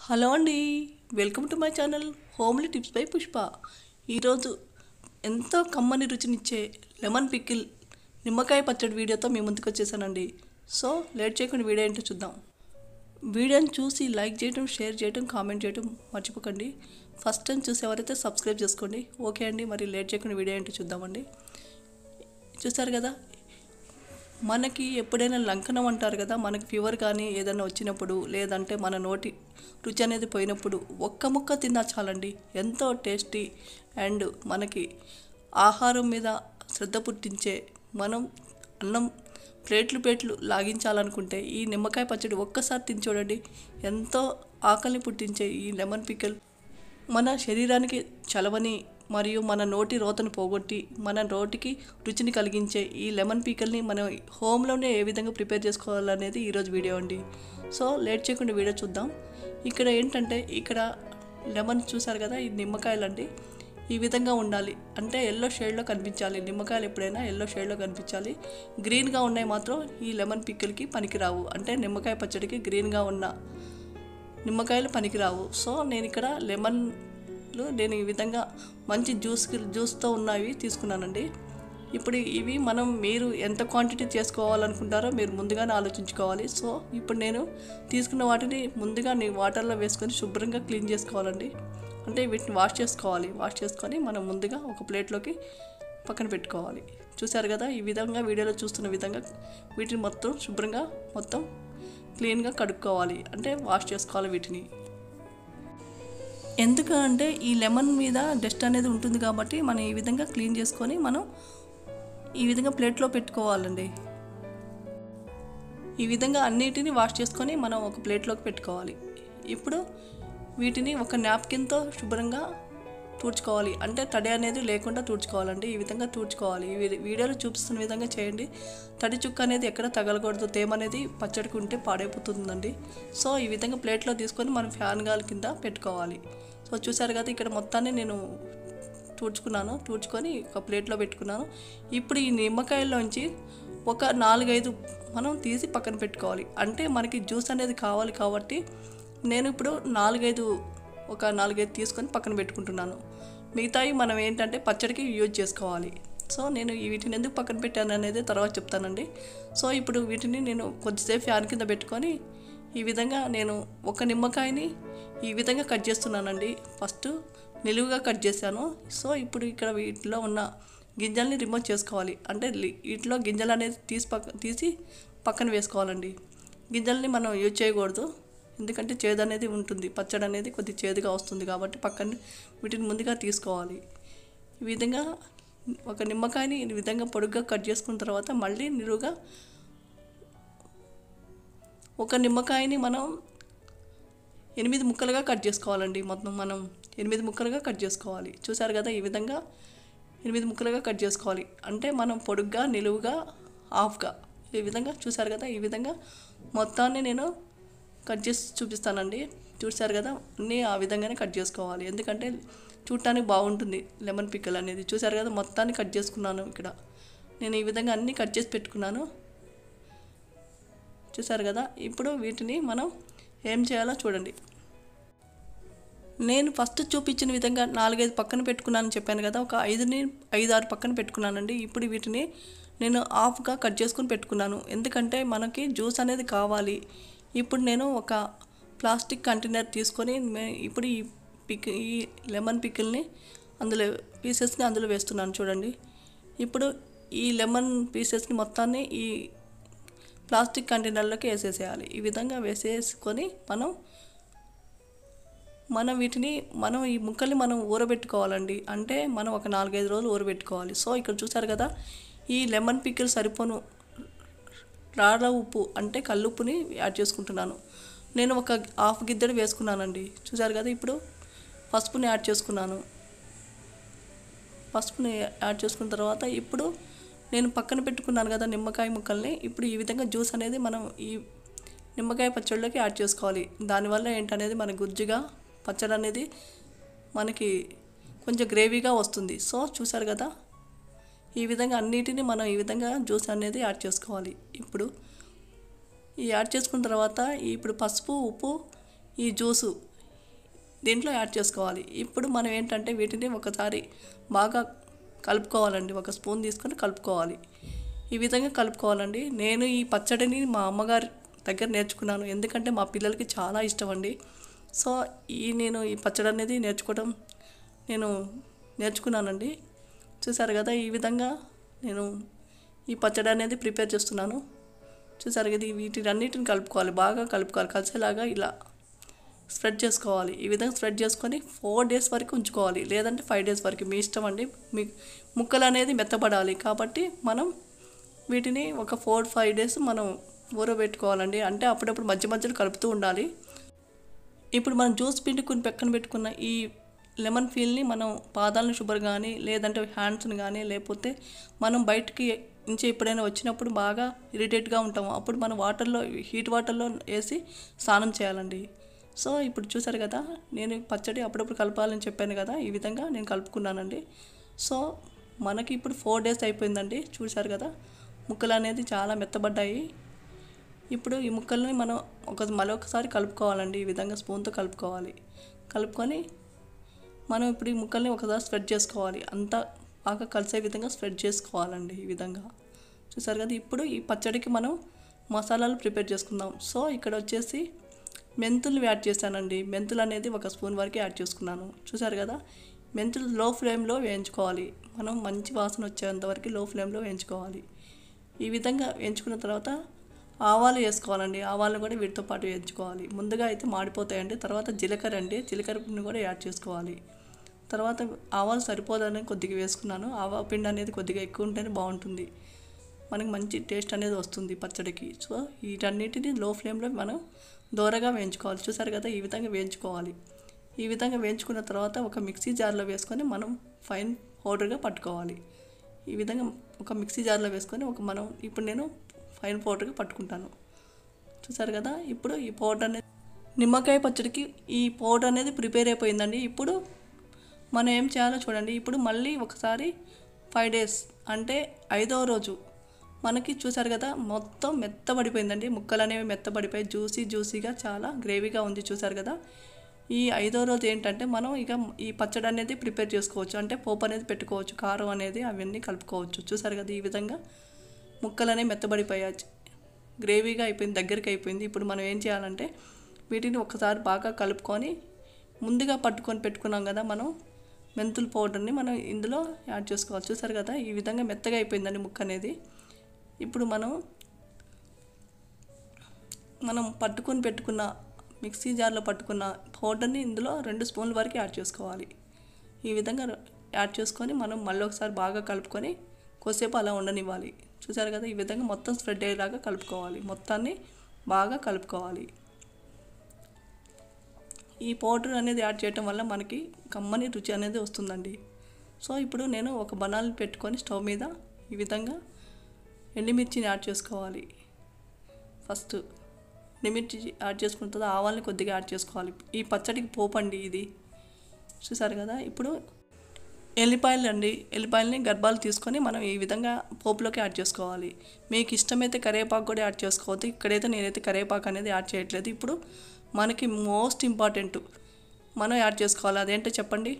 hello అండి welcome to my channel homely tips by Pushpa ఈరోజు ఎంతో కమ్మని రుచినిచ్చే లెమన్ పికిల్ నిమ్మకాయ పచ్చడి వీడియోతో మీ ముందుకు వచ్చేసానండి సో లేట్ చేయకుండా వీడియో ఏంటో చూద్దాం వీడియోని చూసి లైక్ చేయడం షేర్ చేయడం కామెంట్ చేయడం మర్చిపోకండి ఫస్ట్ టైం చూసేవారైతే సబ్స్క్రైబ్ చేసుకోండి ఓకే అండి మరి లేట్ చేయకుండా వీడియో ఏంటో చూద్దామండి చూసారు కదా మనకి ఎప్పుడైనా లంకనం అంటారు కదా మనకి ఫీవర్ కానీ ఏదైనా వచ్చినప్పుడు లేదంటే మన నోటి రుచి అనేది పోయినప్పుడు ఒక్క ముక్క తిన్నా చాలండి ఎంతో టేస్టీ అండ్ మనకి ఆహారం మీద శ్రద్ధ పుట్టించే మనం అన్నం ప్లేట్లు ప్లేట్లు లాగించాలనుకుంటే ఈ నిమ్మకాయ పచ్చడి ఒక్కసారి తిని చూడండి ఎంతో ఆకలిని పుట్టించే ఈ లెమన్ పిక్కల్ మన శరీరానికి చలవని మరియు మన నోటి రోతను పోగొట్టి మన నోటికి రుచిని కలిగించే ఈ లెమన్ పీకల్ని మనం హోమ్లోనే ఏ విధంగా ప్రిపేర్ చేసుకోవాలనేది ఈరోజు వీడియో అండి సో లేట్ చేయకుండా వీడియో చూద్దాం ఇక్కడ ఏంటంటే ఇక్కడ లెమన్ చూసారు కదా ఈ నిమ్మకాయలు అండి ఈ విధంగా ఉండాలి అంటే ఎల్లో షేడ్లో కనిపించాలి నిమ్మకాయలు ఎప్పుడైనా ఎల్లో షేడ్లో కనిపించాలి గ్రీన్గా ఉన్నాయి మాత్రం ఈ లెమన్ పిక్కలకి పనికిరావు అంటే నిమ్మకాయ పచ్చడికి గ్రీన్గా ఉన్న నిమ్మకాయలు పనికిరావు సో నేను ఇక్కడ లెమన్లు నేను ఈ విధంగా మంచి జ్యూస్ జ్యూస్తో ఉన్నవి తీసుకున్నానండి ఇప్పుడు ఇవి మనం మీరు ఎంత క్వాంటిటీ చేసుకోవాలనుకుంటారో మీరు ముందుగానే ఆలోచించుకోవాలి సో ఇప్పుడు నేను తీసుకున్న వాటిని ముందుగా నీ వాటర్లో వేసుకొని శుభ్రంగా క్లీన్ చేసుకోవాలండి అంటే వీటిని వాష్ చేసుకోవాలి వాష్ చేసుకొని మనం ముందుగా ఒక ప్లేట్లోకి పక్కన పెట్టుకోవాలి చూసారు కదా ఈ విధంగా వీడియోలో చూస్తున్న విధంగా వీటిని మొత్తం శుభ్రంగా మొత్తం క్లీన్గా కడుక్కోవాలి అంటే వాష్ చేసుకోవాలి వీటిని ఎందుకు అంటే ఈ లెమన్ మీద డస్ట్ అనేది ఉంటుంది కాబట్టి మనం ఈ విధంగా క్లీన్ చేసుకొని మనం ఈ విధంగా ప్లేట్లో పెట్టుకోవాలండి ఈ విధంగా అన్నిటిని వాష్ చేసుకొని మనం ఒక ప్లేట్లోకి పెట్టుకోవాలి ఇప్పుడు వీటిని ఒక నాప్కిన్తో శుభ్రంగా తుడుచుకోవాలి అంటే తడి అనేది లేకుండా తుడుచుకోవాలండి ఈ విధంగా తుడుచుకోవాలి ఈ వి- వీడియోలో చూపిస్తున్న విధంగా చేయండి తడి చుక్క అనేది ఎక్కడ తగలకూడదు తేమ అనేది పచ్చడికి ఉంటే పాడైపోతుందండి సో ఈ విధంగా ప్లేట్లో తీసుకొని మనం ఫ్యాన్ గాలి కింద పెట్టుకోవాలి సో చూసారు కదా ఇక్కడ మొత్తాన్ని నేను తుడుచుకున్నాను తుడుచుకొని ఒక ప్లేట్లో పెట్టుకున్నాను ఇప్పుడు ఈ నిమ్మకాయల్లోంచి ఒక నాలుగైదు మనం తీసి పక్కన పెట్టుకోవాలి అంటే మనకి జ్యూస్ అనేది కావాలి కాబట్టి నేను ఇప్పుడు నాలుగైదు ఒక నాలుగైదు తీసుకొని పక్కన పెట్టుకుంటున్నాను మిగతావి మనం ఏంటంటే పచ్చడికి యూజ్ చేసుకోవాలి సో నేను ఈ వీటిని ఎందుకు పక్కన పెట్టాను అనేది తర్వాత చెప్తానండి సో ఇప్పుడు వీటిని నేను కొద్దిసేపు ఫ్యాన్ కింద పెట్టుకొని ఈ విధంగా నేను ఒక నిమ్మకాయని ఈ విధంగా కట్ చేస్తున్నానండి ఫస్ట్ నిలువుగా కట్ చేశాను సో ఇప్పుడు ఇక్కడ వీటిలో ఉన్న గింజల్ని రిమూవ్ చేసుకోవాలి అంటే లి- వీటిలో గింజలు అనేది తీసి పక్క తీసి పక్కన వేసుకోవాలండి గింజల్ని మనం యూజ్ చేయకూడదు ఎందుకంటే చేదు అనేది ఉంటుంది పచ్చడి అనేది కొద్ది చేదుగా వస్తుంది కాబట్టి పక్కన వీటిని ముందుగా తీసుకోవాలి ఈ విధంగా ఒక నిమ్మకాయని ఈ విధంగా పొడుగ్గా కట్ చేసుకున్న తర్వాత మళ్ళీ నిలువుగా ఒక నిమ్మకాయని మనం ఎనిమిది ముక్కలుగా కట్ చేసుకోవాలండి మొత్తం మనం ఎనిమిది ముక్కలుగా కట్ చేసుకోవాలి చూసారు కదా ఈ విధంగా ఎనిమిది ముక్కలుగా కట్ చేసుకోవాలి అంటే మనం పొడుగ్గా నిలువుగా హాఫ్గా ఈ విధంగా చూసారు కదా ఈ విధంగా మొత్తాన్ని నేను కట్ చేసి చూపిస్తానండి చూసారు కదా అన్నీ ఆ విధంగానే కట్ చేసుకోవాలి ఎందుకంటే చూడటానికి బాగుంటుంది లెమన్ పిక్కల్ అనేది చూసారు కదా మొత్తాన్ని కట్ చేసుకున్నాను ఇక్కడ నేను ఈ విధంగా అన్నీ కట్ చేసి పెట్టుకున్నాను చూసారు కదా ఇప్పుడు వీటిని మనం ఏం చేయాలో చూడండి నేను ఫస్ట్ చూపించిన విధంగా నాలుగైదు పక్కన పెట్టుకున్నానని చెప్పాను కదా ఒక ఐదుని ఐదు ఆరు పక్కన పెట్టుకున్నానండి ఇప్పుడు వీటిని నేను హాఫ్గా కట్ చేసుకుని పెట్టుకున్నాను ఎందుకంటే మనకి జ్యూస్ అనేది కావాలి ఇప్పుడు నేను ఒక ప్లాస్టిక్ కంటైనర్ తీసుకొని మే- ఇప్పుడు ఈ పిక్ ఈ లెమన్ పికిల్ని అందులో పీసెస్ని అందులో వేస్తున్నాను చూడండి ఇప్పుడు ఈ లెమన్ పీసెస్ని మొత్తాన్ని ఈ ప్లాస్టిక్ కంటైనర్లోకి వేసేసేయాలి ఈ విధంగా వేసేసుకొని మనం మనం వీటిని మనం ఈ ముక్కల్ని మనం ఊరబెట్టుకోవాలండి అంటే మనం ఒక నాలుగైదు రోజులు ఊరబెట్టుకోవాలి సో ఇక్కడ చూసారు కదా ఈ లెమన్ పికిల్ సరిపోను రాళ్ళ ఉప్పు అంటే కల్లుప్పుని యాడ్ చేసుకుంటున్నాను నేను ఒక హాఫ్ గిద్దెడు వేసుకున్నానండి చూసారు కదా ఇప్పుడు పసుపుని యాడ్ చేసుకున్నాను పసుపుని యాడ్ చేసుకున్న తర్వాత ఇప్పుడు నేను పక్కన పెట్టుకున్నాను కదా నిమ్మకాయ ముక్కల్ని ఇప్పుడు ఈ విధంగా జ్యూస్ అనేది మనం ఈ నిమ్మకాయ పచ్చడిలోకి యాడ్ చేసుకోవాలి దానివల్ల ఏంటనేది మన గుజ్జుగా పచ్చడి అనేది మనకి కొంచెం గ్రేవీగా వస్తుంది సో చూసారు కదా ఈ విధంగా అన్నిటిని మనం ఈ విధంగా జ్యూస్ అనేది యాడ్ చేసుకోవాలి ఇప్పుడు ఈ యాడ్ చేసుకున్న తర్వాత ఇప్పుడు పసుపు ఉప్పు ఈ జ్యూసు దీంట్లో యాడ్ చేసుకోవాలి ఇప్పుడు మనం ఏంటంటే వీటిని ఒకసారి బాగా కలుపుకోవాలండి ఒక స్పూన్ తీసుకొని కలుపుకోవాలి ఈ విధంగా కలుపుకోవాలండి నేను ఈ పచ్చడిని మా అమ్మగారి దగ్గర నేర్చుకున్నాను ఎందుకంటే మా పిల్లలకి చాలా ఇష్టం అండి సో ఈ నేను ఈ పచ్చడి అనేది నేర్చుకోవడం నేను నేర్చుకున్నానండి చూసారు కదా ఈ విధంగా నేను ఈ పచ్చడి అనేది ప్రిపేర్ చేస్తున్నాను చూసారు కదా వీటినన్నిటిని కలుపుకోవాలి బాగా కలుపుకోవాలి కలిసేలాగా ఇలా స్ప్రెడ్ చేసుకోవాలి ఈ విధంగా స్ప్రెడ్ చేసుకొని ఫోర్ డేస్ వరకు ఉంచుకోవాలి లేదంటే ఫైవ్ డేస్ వరకు మీ ఇష్టం అండి మీ ముక్కలు అనేది మెత్తబడాలి కాబట్టి మనం వీటిని ఒక ఫోర్ ఫైవ్ డేస్ మనం ఊరబెట్టుకోవాలండి అంటే అప్పుడప్పుడు మధ్య మధ్యలో కలుపుతూ ఉండాలి ఇప్పుడు మనం జ్యూస్ పిండుకుని పక్కన పెట్టుకున్న ఈ లెమన్ ఫీల్ని మనం పాదాలను శుభ్ర కానీ లేదంటే హ్యాండ్స్ని కానీ లేకపోతే మనం బయటికి నుంచి ఎప్పుడైనా వచ్చినప్పుడు బాగా ఇరిటేట్గా ఉంటాము అప్పుడు మనం వాటర్లో హీట్ వాటర్లో వేసి స్నానం చేయాలండి సో ఇప్పుడు చూసారు కదా నేను ఈ పచ్చడి అప్పుడప్పుడు కలపాలని చెప్పాను కదా ఈ విధంగా నేను కలుపుకున్నానండి సో మనకి ఇప్పుడు ఫోర్ డేస్ అయిపోయిందండి చూసారు కదా ముక్కలు అనేది చాలా మెత్తబడ్డాయి ఇప్పుడు ఈ ముక్కల్ని మనం ఒక మరొకసారి కలుపుకోవాలండి ఈ విధంగా స్పూన్తో కలుపుకోవాలి కలుపుకొని మనం ఇప్పుడు ఈ ముక్కల్ని ఒకసారి స్ప్రెడ్ చేసుకోవాలి అంతా బాగా కలిసే విధంగా స్ప్రెడ్ చేసుకోవాలండి ఈ విధంగా చూసారు కదా ఇప్పుడు ఈ పచ్చడికి మనం మసాలాలు ప్రిపేర్ చేసుకుందాం సో ఇక్కడ వచ్చేసి మెంతులు యాడ్ చేశానండి మెంతులు అనేది ఒక స్పూన్ వరకు యాడ్ చేసుకున్నాను చూసారు కదా మెంతులు లో ఫ్లేమ్లో వేయించుకోవాలి మనం మంచి వాసన వచ్చేంత వరకు లో ఫ్లేమ్లో వేయించుకోవాలి ఈ విధంగా వేయించుకున్న తర్వాత ఆవాలు వేసుకోవాలండి ఆవాలను కూడా వీటితో పాటు వేయించుకోవాలి ముందుగా అయితే మాడిపోతాయండి తర్వాత జీలకర్ర అండి జీలకర్రని కూడా యాడ్ చేసుకోవాలి తర్వాత ఆవాలు సరిపోదని కొద్దిగా వేసుకున్నాను ఆవా పిండి అనేది కొద్దిగా ఎక్కువ ఉంటేనే బాగుంటుంది మనకి మంచి టేస్ట్ అనేది వస్తుంది పచ్చడికి సో వీటన్నిటిని లో ఫ్లేమ్లో మనం దూరగా వేయించుకోవాలి చూసారు కదా ఈ విధంగా వేయించుకోవాలి ఈ విధంగా వేయించుకున్న తర్వాత ఒక మిక్సీ జార్లో వేసుకొని మనం ఫైన్ పౌడర్గా పట్టుకోవాలి ఈ విధంగా ఒక మిక్సీ జార్లో వేసుకొని ఒక మనం ఇప్పుడు నేను ఫైన్ పౌడర్గా పట్టుకుంటాను చూసారు కదా ఇప్పుడు ఈ పౌడర్ అనేది నిమ్మకాయ పచ్చడికి ఈ పౌడర్ అనేది ప్రిపేర్ అయిపోయిందండి ఇప్పుడు మనం ఏం చేయాలో చూడండి ఇప్పుడు మళ్ళీ ఒకసారి ఫైవ్ డేస్ అంటే ఐదవ రోజు మనకి చూసారు కదా మొత్తం మెత్తబడిపోయిందండి ముక్కలు అనేవి మెత్తబడిపోయి జ్యూసీ జ్యూసీగా చాలా గ్రేవీగా ఉంది చూసారు కదా ఈ ఐదో రోజు ఏంటంటే మనం ఇక ఈ పచ్చడి అనేది ప్రిపేర్ చేసుకోవచ్చు అంటే పోపు అనేది పెట్టుకోవచ్చు కారం అనేది అవన్నీ కలుపుకోవచ్చు చూసారు కదా ఈ విధంగా ముక్కలు అనేవి మెత్తబడిపోయాయి గ్రేవీగా అయిపోయింది దగ్గరికి అయిపోయింది ఇప్పుడు మనం ఏం చేయాలంటే వీటిని ఒకసారి బాగా కలుపుకొని ముందుగా పట్టుకొని పెట్టుకున్నాం కదా మనం మెంతుల పౌడర్ని మనం ఇందులో యాడ్ చేసుకోవాలి చూసారు కదా ఈ విధంగా మెత్తగా అయిపోయిందండి ముక్క అనేది ఇప్పుడు మనం మనం పట్టుకొని పెట్టుకున్న మిక్సీ జార్లో పట్టుకున్న పౌడర్ని ఇందులో రెండు స్పూన్ల వరకు యాడ్ చేసుకోవాలి ఈ విధంగా యాడ్ చేసుకొని మనం మళ్ళీ ఒకసారి బాగా కలుపుకొని కొద్దిసేపు అలా ఉండనివ్వాలి చూసారు కదా ఈ విధంగా మొత్తం స్ప్రెడ్ అయ్యేలాగా కలుపుకోవాలి మొత్తాన్ని బాగా కలుపుకోవాలి ఈ పౌడర్ అనేది యాడ్ చేయటం వల్ల మనకి కమ్మని రుచి అనేది వస్తుందండి సో ఇప్పుడు నేను ఒక బనాలు పెట్టుకొని స్టవ్ మీద ఈ విధంగా ఎండుమిర్చిని యాడ్ చేసుకోవాలి ఫస్ట్ ఎండుమిర్చి యాడ్ చేసుకున్న తర్వాత ఆవాల్ని కొద్దిగా యాడ్ చేసుకోవాలి ఈ పచ్చడికి పోపు అండి ఇది చూసారు కదా ఇప్పుడు ఎల్లిపాయలు అండి ఎల్లిపాయలని గర్భాలు తీసుకొని మనం ఈ విధంగా పోపులోకి యాడ్ చేసుకోవాలి మీకు ఇష్టమైతే కరివేపాకు కూడా యాడ్ చేసుకోవద్దు ఇక్కడైతే నేనైతే కరివేపాకు అనేది యాడ్ చేయట్లేదు ఇప్పుడు మనకి మోస్ట్ ఇంపార్టెంట్ మనం యాడ్ చేసుకోవాలి అదేంటో చెప్పండి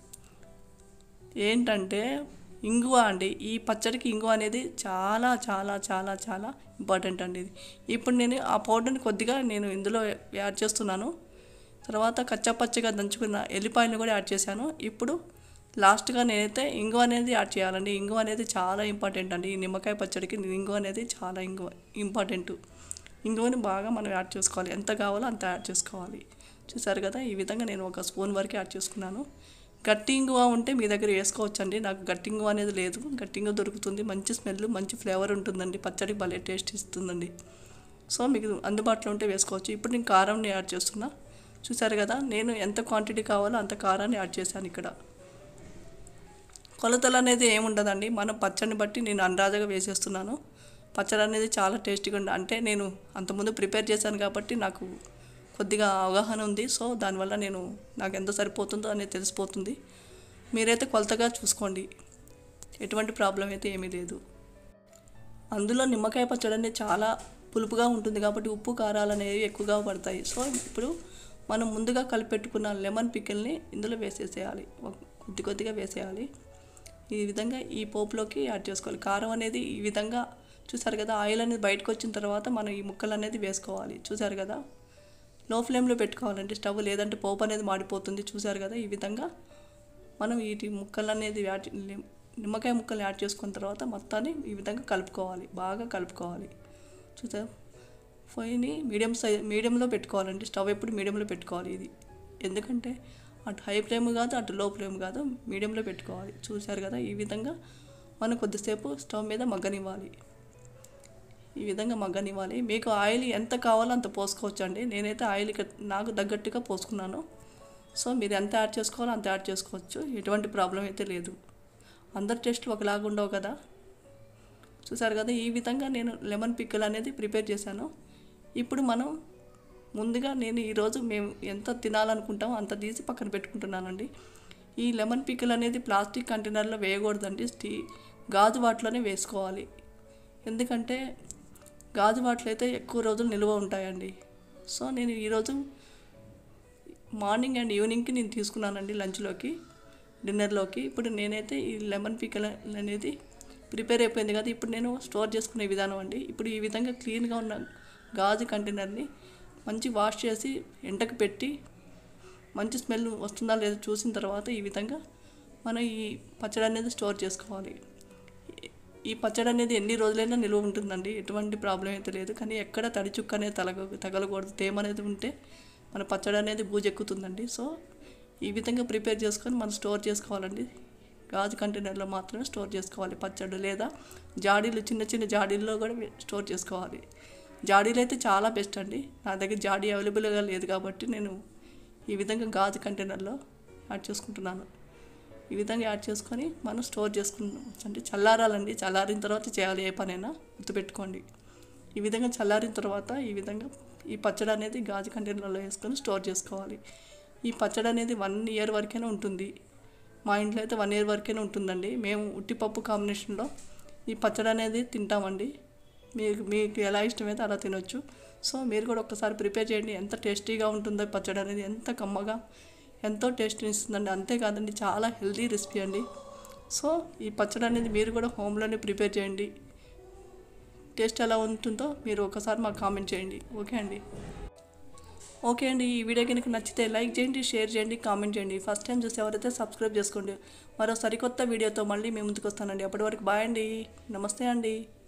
ఏంటంటే ఇంగువ అండి ఈ పచ్చడికి ఇంగువ అనేది చాలా చాలా చాలా చాలా ఇంపార్టెంట్ అండి ఇది ఇప్పుడు నేను ఆ పౌడర్ని కొద్దిగా నేను ఇందులో యాడ్ చేస్తున్నాను తర్వాత కచ్చాపచ్చగా దంచుకున్న ఎల్లిపాయలను కూడా యాడ్ చేశాను ఇప్పుడు లాస్ట్గా నేనైతే ఇంగువ అనేది యాడ్ చేయాలండి ఇంగువ అనేది చాలా ఇంపార్టెంట్ అండి ఈ నిమ్మకాయ పచ్చడికి ఇంగువ అనేది చాలా ఇంగువ ఇంపార్టెంట్ ఇంగువని బాగా మనం యాడ్ చేసుకోవాలి ఎంత కావాలో అంత యాడ్ చేసుకోవాలి చూసారు కదా ఈ విధంగా నేను ఒక స్పూన్ వరకు యాడ్ చేసుకున్నాను గట్టి ఇంగువ ఉంటే మీ దగ్గర వేసుకోవచ్చండి నాకు గట్టి ఇంగువ అనేది లేదు గట్టి ఇంగువ దొరుకుతుంది మంచి స్మెల్ మంచి ఫ్లేవర్ ఉంటుందండి పచ్చడి భలే టేస్ట్ ఇస్తుందండి సో మీకు అందుబాటులో ఉంటే వేసుకోవచ్చు ఇప్పుడు నేను కారంని యాడ్ చేస్తున్నా చూసారు కదా నేను ఎంత క్వాంటిటీ కావాలో అంత కారాన్ని యాడ్ చేశాను ఇక్కడ కొలతలు అనేది ఏముండదండి మనం పచ్చడిని బట్టి నేను అందాజగా వేసేస్తున్నాను పచ్చడి అనేది చాలా టేస్టీగా ఉండ అంటే నేను అంతకుముందు ప్రిపేర్ చేశాను కాబట్టి నాకు కొద్దిగా అవగాహన ఉంది సో దానివల్ల నేను నాకు ఎంత సరిపోతుందో అనేది తెలిసిపోతుంది మీరైతే కొలతగా చూసుకోండి ఎటువంటి ప్రాబ్లం అయితే ఏమీ లేదు అందులో నిమ్మకాయ పచ్చడి అనేది చాలా పులుపుగా ఉంటుంది కాబట్టి ఉప్పు కారాలు అనేవి ఎక్కువగా పడతాయి సో ఇప్పుడు మనం ముందుగా కలిపెట్టుకున్న లెమన్ పికిల్ని ఇందులో వేసేసేయాలి ఒక- కొద్ది కొద్దిగా వేసేయాలి ఈ విధంగా ఈ పోపులోకి యాడ్ చేసుకోవాలి కారం అనేది ఈ విధంగా చూసారు కదా ఆయిల్ అనేది బయటకు వచ్చిన తర్వాత మనం ఈ ముక్కలు అనేది వేసుకోవాలి చూసారు కదా లో ఫ్లేమ్లో పెట్టుకోవాలండి స్టవ్ లేదంటే పోపు అనేది మాడిపోతుంది చూసారు కదా ఈ విధంగా మనం వీటి ముక్కలు అనేది యాడ్ నిమ్- నిమ్మకాయ ముక్కలు యాడ్ చేసుకున్న తర్వాత మొత్తాన్ని ఈ విధంగా కలుపుకోవాలి బాగా కలుపుకోవాలి చూసారు పొయ్యిని మీడియం సైజ్ మీడియంలో పెట్టుకోవాలండి స్టవ్ ఎప్పుడు మీడియంలో పెట్టుకోవాలి ఇది ఎందుకంటే అటు హై ఫ్లేమ్ కాదు అటు లో ఫ్లేమ్ కాదు మీడియంలో పెట్టుకోవాలి చూశారు కదా ఈ విధంగా మనం కొద్దిసేపు స్టవ్ మీద మగ్గనివ్వాలి ఈ విధంగా మగ్గనివ్వాలి మీకు ఆయిల్ ఎంత కావాలో అంత పోసుకోవచ్చండి నేనైతే ఆయిల్ ఇక నాకు తగ్గట్టుగా పోసుకున్నాను సో మీరు ఎంత యాడ్ చేసుకోవాలో అంత యాడ్ చేసుకోవచ్చు ఎటువంటి ప్రాబ్లం అయితే లేదు అందరి టేస్ట్లు ఒకలాగా ఉండవు కదా చూసారు కదా ఈ విధంగా నేను లెమన్ పిక్కల్ అనేది ప్రిపేర్ చేశాను ఇప్పుడు మనం ముందుగా నేను ఈరోజు మేము ఎంత తినాలనుకుంటామో అంత తీసి పక్కన పెట్టుకుంటున్నానండి ఈ లెమన్ పిక్కల్ అనేది ప్లాస్టిక్ కంటైనర్లో వేయకూడదండి స్టీ గాజు వాటిలోనే వేసుకోవాలి ఎందుకంటే గాజు వాటిలో అయితే ఎక్కువ రోజులు నిల్వ ఉంటాయండి సో నేను ఈరోజు మార్నింగ్ అండ్ ఈవినింగ్కి నేను తీసుకున్నానండి లంచ్లోకి డిన్నర్లోకి ఇప్పుడు నేనైతే ఈ లెమన్ పికల్ అనేది ప్రిపేర్ అయిపోయింది కదా ఇప్పుడు నేను స్టోర్ చేసుకునే విధానం అండి ఇప్పుడు ఈ విధంగా క్లీన్గా ఉన్న గాజు కంటైనర్ని మంచి వాష్ చేసి ఎండకు పెట్టి మంచి స్మెల్ వస్తుందా లేదా చూసిన తర్వాత ఈ విధంగా మనం ఈ పచ్చడి అనేది స్టోర్ చేసుకోవాలి ఈ పచ్చడి అనేది ఎన్ని రోజులైనా నిల్వ ఉంటుందండి ఎటువంటి ప్రాబ్లం అయితే లేదు కానీ ఎక్కడ తడి చుక్క అనేది తలగ తగలకూడదు తేమ అనేది ఉంటే మన పచ్చడి అనేది బూజెక్కుతుందండి సో ఈ విధంగా ప్రిపేర్ చేసుకొని మనం స్టోర్ చేసుకోవాలండి గాజు కంటైనర్లో మాత్రమే స్టోర్ చేసుకోవాలి పచ్చడి లేదా జాడీలు చిన్న చిన్న జాడీల్లో కూడా వే- స్టోర్ చేసుకోవాలి జాడీలు అయితే చాలా బెస్ట్ అండి నా దగ్గర జాడీ అవైలబుల్గా లేదు కాబట్టి నేను ఈ విధంగా గాజు కంటైనర్లో యాడ్ చేసుకుంటున్నాను ఈ విధంగా యాడ్ చేసుకొని మనం స్టోర్ చేసుకున్నాం అంటే చల్లారాలండి చల్లారిన తర్వాత చేయాలి ఏ పనైనా గుర్తుపెట్టుకోండి ఈ విధంగా చల్లారిన తర్వాత ఈ విధంగా ఈ పచ్చడి అనేది గాజు కంటైనర్లో వేసుకొని స్టోర్ చేసుకోవాలి ఈ పచ్చడి అనేది వన్ ఇయర్ వరకైనా ఉంటుంది మా ఇంట్లో అయితే వన్ ఇయర్ వరకైనా ఉంటుందండి మేము ఉట్టిపప్పు కాంబినేషన్లో ఈ పచ్చడి అనేది తింటామండి మీకు మీకు ఎలా ఇష్టమైతే అలా తినొచ్చు సో మీరు కూడా ఒక్కసారి ప్రిపేర్ చేయండి ఎంత టేస్టీగా ఉంటుందో ఈ పచ్చడి అనేది ఎంత కమ్మగా ఎంతో టేస్ట్ని ఇస్తుందండి అంతేకాదండి చాలా హెల్తీ రెసిపీ అండి సో ఈ పచ్చడి అనేది మీరు కూడా హోమ్లోనే ప్రిపేర్ చేయండి టేస్ట్ ఎలా ఉంటుందో మీరు ఒకసారి మాకు కామెంట్ చేయండి ఓకే అండి ఓకే అండి ఈ వీడియో కనుక నచ్చితే లైక్ చేయండి షేర్ చేయండి కామెంట్ చేయండి ఫస్ట్ టైం చూసి ఎవరైతే సబ్స్క్రైబ్ చేసుకోండి మరో సరికొత్త వీడియోతో మళ్ళీ మేము ముందుకు వస్తానండి అప్పటి వరకు బాయ్ అండి నమస్తే అండి